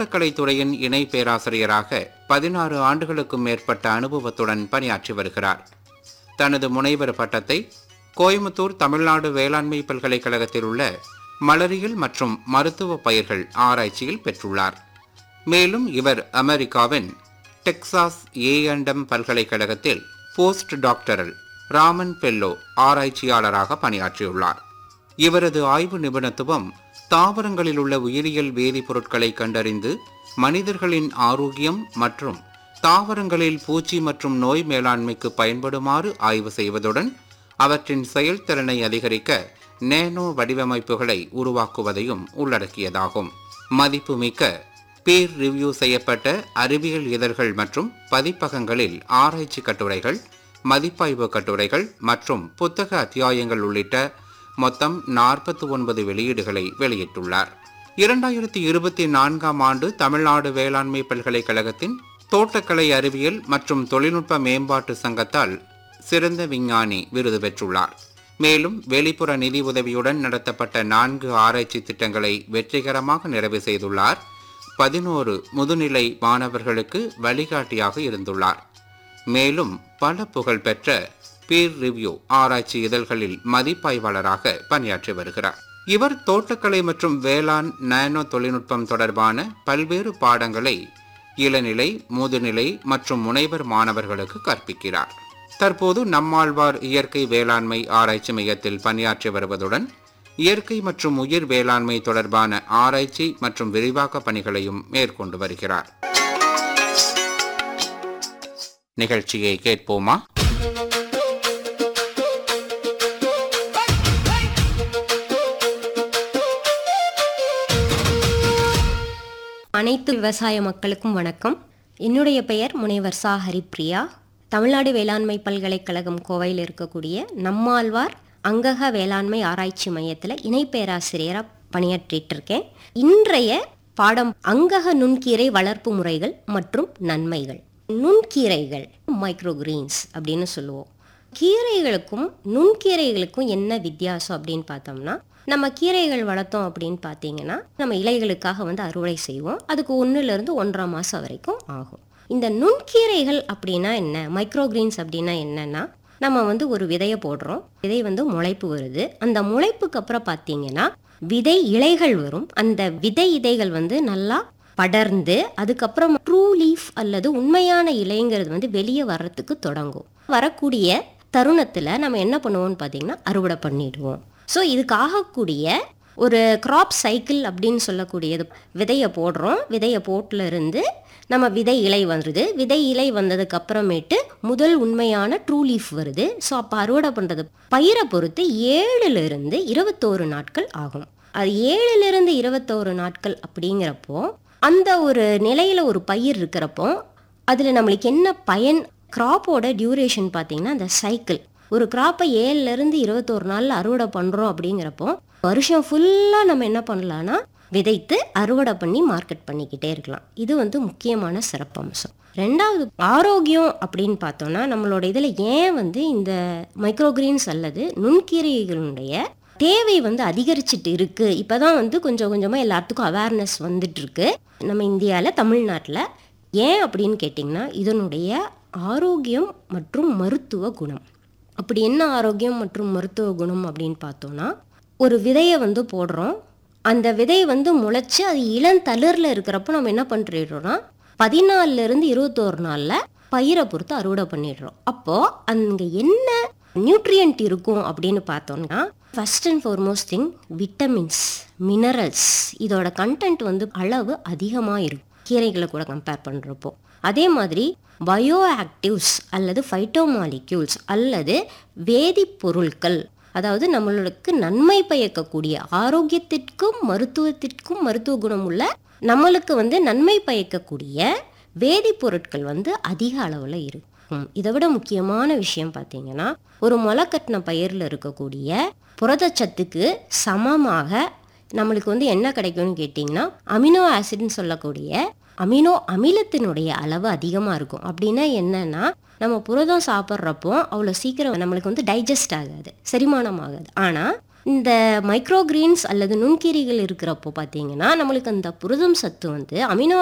தோட்டக்கலை துறையின் இணை பேராசிரியராக பதினாறு ஆண்டுகளுக்கும் மேற்பட்ட அனுபவத்துடன் பணியாற்றி வருகிறார் தனது முனைவர் பட்டத்தை கோயம்புத்தூர் தமிழ்நாடு வேளாண்மை பல்கலைக்கழகத்தில் உள்ள மலரியல் மற்றும் மருத்துவ பயிர்கள் ஆராய்ச்சியில் பெற்றுள்ளார் மேலும் இவர் அமெரிக்காவின் டெக்சாஸ் ஏஎன்டம் பல்கலைக்கழகத்தில் போஸ்ட் டாக்டரல் ராமன் பெல்லோ ஆராய்ச்சியாளராக பணியாற்றியுள்ளார் இவரது ஆய்வு நிபுணத்துவம் தாவரங்களில் உள்ள உயிரியல் வேதிப்பொருட்களை கண்டறிந்து மனிதர்களின் ஆரோக்கியம் மற்றும் தாவரங்களில் பூச்சி மற்றும் நோய் மேலாண்மைக்கு பயன்படுமாறு ஆய்வு செய்வதுடன் அவற்றின் செயல்திறனை அதிகரிக்க நேனோ வடிவமைப்புகளை உருவாக்குவதையும் உள்ளடக்கியதாகும் மதிப்புமிக்க பீர் ரிவ்யூ செய்யப்பட்ட அறிவியல் இதழ்கள் மற்றும் பதிப்பகங்களில் ஆராய்ச்சி கட்டுரைகள் மதிப்பாய்வு கட்டுரைகள் மற்றும் புத்தக அத்தியாயங்கள் உள்ளிட்ட மொத்தம் நாற்பத்தி ஒன்பது வெளியீடுகளை வெளியிட்டுள்ளார் இரண்டாயிரத்தி இருபத்தி நான்காம் ஆண்டு தமிழ்நாடு வேளாண்மை பல்கலைக்கழகத்தின் தோட்டக்கலை அறிவியல் மற்றும் தொழில்நுட்ப மேம்பாட்டு சங்கத்தால் சிறந்த விஞ்ஞானி விருது பெற்றுள்ளார் மேலும் வெளிப்புற நிதி உதவியுடன் நடத்தப்பட்ட நான்கு ஆராய்ச்சி திட்டங்களை வெற்றிகரமாக நிறைவு செய்துள்ளார் பதினோரு முதுநிலை மாணவர்களுக்கு வழிகாட்டியாக இருந்துள்ளார் மேலும் பல புகழ்பெற்ற பீர் ரிவ்யூ ஆராய்ச்சி இதழ்களில் மதிப்பாய்வாளராக பணியாற்றி வருகிறார் இவர் தோட்டக்கலை மற்றும் வேளாண் நானோ தொழில்நுட்பம் தொடர்பான பல்வேறு பாடங்களை இளநிலை முதுநிலை மற்றும் முனைவர் மாணவர்களுக்கு கற்பிக்கிறார் தற்போது நம்மாழ்வார் இயற்கை வேளாண்மை ஆராய்ச்சி மையத்தில் பணியாற்றி வருவதுடன் இயற்கை மற்றும் உயிர் வேளாண்மை தொடர்பான ஆராய்ச்சி மற்றும் விரிவாக்க பணிகளையும் மேற்கொண்டு வருகிறார் நிகழ்ச்சியை கேட்போமா அனைத்து விவசாய மக்களுக்கும் வணக்கம் என்னுடைய பெயர் முனைவர் சா ஹரிப்ரியா தமிழ்நாடு வேளாண்மை பல்கலைக்கழகம் கோவையில் இருக்கக்கூடிய நம்மாழ்வார் அங்கக வேளாண்மை ஆராய்ச்சி மையத்தில் இணை பேராசிரியராக பணியாற்றிட்டு இருக்கேன் இன்றைய பாடம் அங்கக நுண்கீரை வளர்ப்பு முறைகள் மற்றும் நன்மைகள் நுண்கீரைகள் மைக்ரோ கிரீன்ஸ் அப்படின்னு சொல்லுவோம் கீரைகளுக்கும் நுண்கீரைகளுக்கும் என்ன வித்தியாசம் அப்படின்னு பார்த்தோம்னா நம்ம கீரைகள் வளர்த்தோம் அப்படின்னு பார்த்தீங்கன்னா நம்ம இலைகளுக்காக வந்து அறுவடை செய்வோம் அதுக்கு ஒன்றுலேருந்து ஒன்றரை மாதம் வரைக்கும் ஆகும் இந்த நுண்கீரைகள் அப்படின்னா என்ன மைக்ரோ கிரீன்ஸ் அப்படின்னா என்னன்னா நம்ம வந்து ஒரு விதையை போடுறோம் விதை வந்து முளைப்பு வருது அந்த முளைப்புக்கு அப்புறம் பார்த்தீங்கன்னா விதை இலைகள் வரும் அந்த விதை இதைகள் வந்து நல்லா படர்ந்து அதுக்கப்புறம் ட்ரூ லீஃப் அல்லது உண்மையான இலைங்கிறது வந்து வெளியே வர்றதுக்கு தொடங்கும் வரக்கூடிய தருணத்தில் நம்ம என்ன பண்ணுவோம்னு பார்த்தீங்கன்னா அறுவடை பண்ணிடுவோம் ஸோ இதுக்கு ஆகக்கூடிய ஒரு கிராப் சைக்கிள் அப்படின்னு சொல்லக்கூடியது விதையை போடுறோம் விதையை போட்டுல இருந்து நம்ம விதை இலை வந்துடுது விதை இலை வந்ததுக்கு அப்புறமேட்டு முதல் உண்மையான ட்ரூ லீஃப் வருது ஸோ அப்போ அறுவடை பண்ணுறது பயிரை பொறுத்து ஏழுலேருந்து இருபத்தோரு நாட்கள் ஆகும் அது ஏழுலேருந்து இருபத்தோரு நாட்கள் அப்படிங்கிறப்போ அந்த ஒரு நிலையில் ஒரு பயிர் இருக்கிறப்போ அதில் நம்மளுக்கு என்ன பயன் கிராப்போட டியூரேஷன் பார்த்தீங்கன்னா அந்த சைக்கிள் ஒரு கிராப்பை ஏழுலேருந்து இருபத்தோரு நாளில் அறுவடை பண்ணுறோம் அப்படிங்கிறப்போ வருஷம் ஃபுல்லாக நம்ம என்ன பண்ணலான்னா விதைத்து அறுவடை பண்ணி மார்க்கெட் பண்ணிக்கிட்டே இருக்கலாம் இது வந்து முக்கியமான சிறப்பம்சம் ரெண்டாவது ஆரோக்கியம் அப்படின்னு பார்த்தோம்னா நம்மளோட இதில் ஏன் வந்து இந்த மைக்ரோகிரீன்ஸ் அல்லது நுண்கீரைகளுடைய தேவை வந்து அதிகரிச்சிட்டு இருக்கு இப்போதான் வந்து கொஞ்சம் கொஞ்சமாக எல்லாத்துக்கும் அவேர்னஸ் வந்துட்டு இருக்கு நம்ம இந்தியாவில் தமிழ்நாட்டில் ஏன் அப்படின்னு கேட்டிங்கன்னா இதனுடைய ஆரோக்கியம் மற்றும் மருத்துவ குணம் அப்படி என்ன ஆரோக்கியம் மற்றும் மருத்துவ குணம் அப்படின்னு பார்த்தோன்னா ஒரு விதையை வந்து போடுறோம் அந்த விதை வந்து முளைச்சி அது இளந்தளிரில் இருக்கிறப்போ நம்ம என்ன பண்ணிடுறோம்னா பதினாலிருந்து இருபத்தோரு நாளில் பயிரை பொறுத்து அறுவடை பண்ணிடுறோம் அப்போது அங்கே என்ன நியூட்ரியன்ட் இருக்கும் அப்படின்னு பார்த்தோம்னா first and foremost thing vitamins minerals இதோட கண்டென்ட் வந்து அளவு அதிகமாக இருக்கும் கீரைகளை கூட கம்பேர் பண்ணுறப்போ அதே மாதிரி பயோ ஆக்டிவ்ஸ் அல்லது ஃபைட்டோமாலிக்யூல்ஸ் அல்லது வேதிப்பொருட்கள் அதாவது நம்மளுக்கு நன்மை பயக்கக்கூடிய ஆரோக்கியத்திற்கும் மருத்துவத்திற்கும் மருத்துவ குணம் உள்ள நம்மளுக்கு வந்து நன்மை பயக்கக்கூடிய வேதிப்பொருட்கள் வந்து அதிக அளவில் இருக்கும் இதை விட முக்கியமான விஷயம் பார்த்தீங்கன்னா ஒரு முளைக்கட்டின பயிரில் இருக்கக்கூடிய புரதச்சத்துக்கு சமமாக நம்மளுக்கு வந்து என்ன கிடைக்கும்னு கேட்டிங்கன்னா அமினோ ஆசிட்னு சொல்லக்கூடிய அமினோ அமிலத்தினுடைய அளவு அதிகமாக இருக்கும் அப்படின்னா என்னன்னா நம்ம புரதம் சாப்பிட்றப்போ அவ்வளோ சீக்கிரம் நம்மளுக்கு வந்து டைஜஸ்ட் ஆகாது செரிமானம் ஆகாது ஆனால் இந்த மைக்ரோ கிரீன்ஸ் அல்லது நுண்கீரிகள் இருக்கிறப்போ பார்த்தீங்கன்னா நம்மளுக்கு அந்த புரதம் சத்து வந்து அமினோ